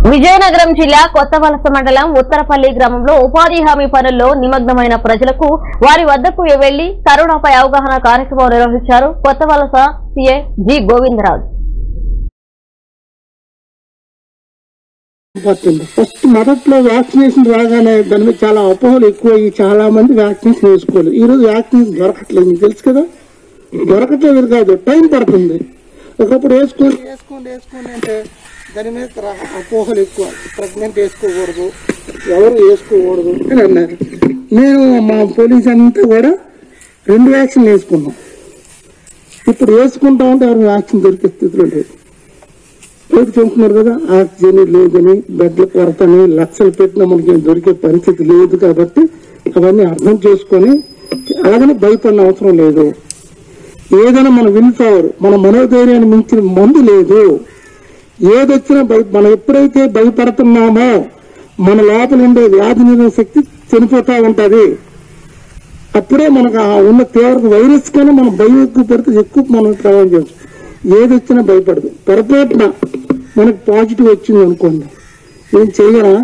విజయనగరం జిల్లా కొత్తవలస మండలం ఉత్తరపల్లి గ్రామంలో ఉపాధి హామీ పనుల్లో నిమగ్నమైన ప్రజలకు వారి వద్దకు వెళ్లి కరోనాపై అవగాహన కార్యక్రమం నిర్వహించారు కొత్తవలస సీఏ జి గోవిందరాజు పడుతుంది ఫస్ట్ మొదట్లో వ్యాక్సినేషన్ రాగానే దాని మీద చాలా అపోహలు ఎక్కువ అయ్యి చాలా మంది వ్యాక్సినేషన్ వేసుకోలేదు ఈ రోజు వ్యాక్సినేషన్ దొరకట్లేదు మీకు తెలుసు కదా దొరకట్లేదు కాదు టైం పడుతుంది ఒకప్పుడు వేసుకోండి వేసుకోండి వేసుకోండి అంటే దాని మీద రా- అపోహలు ఎక్కువ ప్రెగ్నెంట్ వేసుకోకూడదు ఎవరు వేసుకోకూడదు అని అన్నారు నేను మా పోలీస్ అంతా కూడా రెండు వ్యాక్సిన్ వేసుకున్నాం ఇప్పుడు వేసుకుంటా ఉంటే ఎవరు వ్యాక్సిన్ దొరికే స్థితిలో లేదు బయట చెబుతున్నారు కదా ఆక్సిజన్ లేదని బెడ్ల కొరతని లక్షలు పెట్టినా మనకి దొరికే పరిస్థితి లేదు కాబట్టి అవన్నీ అర్థం చేసుకొని అలాగని భయపడిన అవసరం లేదు ఏదైనా మన విల్ పవర్ మన మనోధైర్యాన్ని మించిన మందు లేదు ఏదొచ్చినా భయ మనం ఎప్పుడైతే భయపడుతున్నామో మన లోపల ఉండే వ్యాధి నిరోధక శక్తి చనిపోతా ఉంటది అప్పుడే మనకు ఆ ఉన్న తీవ్రత వైరస్ కన్నా మనం భయం ఎక్కువ పడితే ఎక్కువ మనం ప్రభావం చేయొచ్చు ఏది వచ్చినా భయపడదు పొరపాటున మనకు పాజిటివ్ వచ్చింది అనుకోండి ఏం చేయగలమా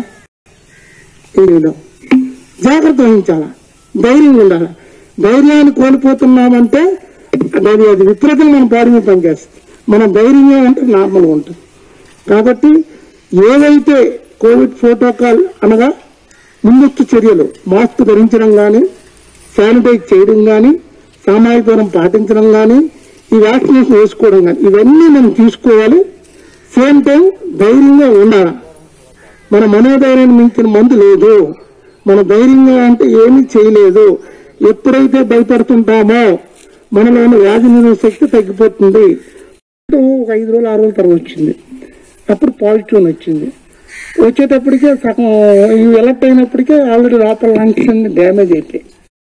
చేయలేం జాగ్రత్త వహించాలా ధైర్యంగా ఉండాలి ధైర్యాన్ని కోల్పోతున్నామంటే దాని అది విపరీతంగా మన బాడీ మీద పనిచేస్తుంది మన ధైర్యంగా అంటే నార్మల్గా ఉంటుంది కాబట్టి ఏవైతే కోవిడ్ ప్రోటోకాల్ అనగా ముందస్తు చర్యలు మాస్క్ ధరించడం కానీ శానిటైజ్ చేయడం కానీ సామాజిక దూరం పాటించడం కానీ ఈ వ్యాక్సినేషన్ వేసుకోవడం కానీ ఇవన్నీ మనం తీసుకోవాలి సేమ్ టైం ధైర్యంగా ఉండాలి మన మనోధైర్యాన్ని మించిన మందు లేదు మన ధైర్యంగా అంటే ఏమీ చేయలేదు ఎప్పుడైతే భయపడుతుంటామో మనలోని వ్యాధి నిరోధక శక్తి తగ్గిపోతుంది ఒక ఐదు రోజులు ఆరు రోజుల తర్వాత వచ్చింది అప్పుడు పాజిటివ్ అని వచ్చింది వచ్చేటప్పటికే సగం ఇవి ఎలక్ట్ అయినప్పటికే ఆల్రెడీ లోపల లంగ్స్ అన్ని డ్యామేజ్ అయిపోయాయి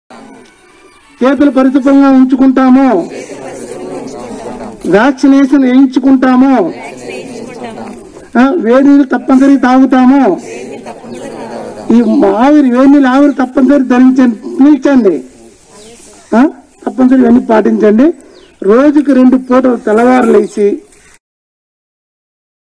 చేతులు పరిశుభ్రంగా ఉంచుకుంటాము వ్యాక్సినేషన్ వేయించుకుంటాము ఆ, వేడి నీళ్ళు తప్పనిసరి తాగుతాము ఈ ఆవిరి వేడి నీళ్ళు ఆవిరి తప్పనిసరి ధరించండి పీల్చండి ఆ, తప్పనిసరి ఇవన్నీ పాటించండి రోజుకి రెండు పూటలు తెల్లవారు లేచి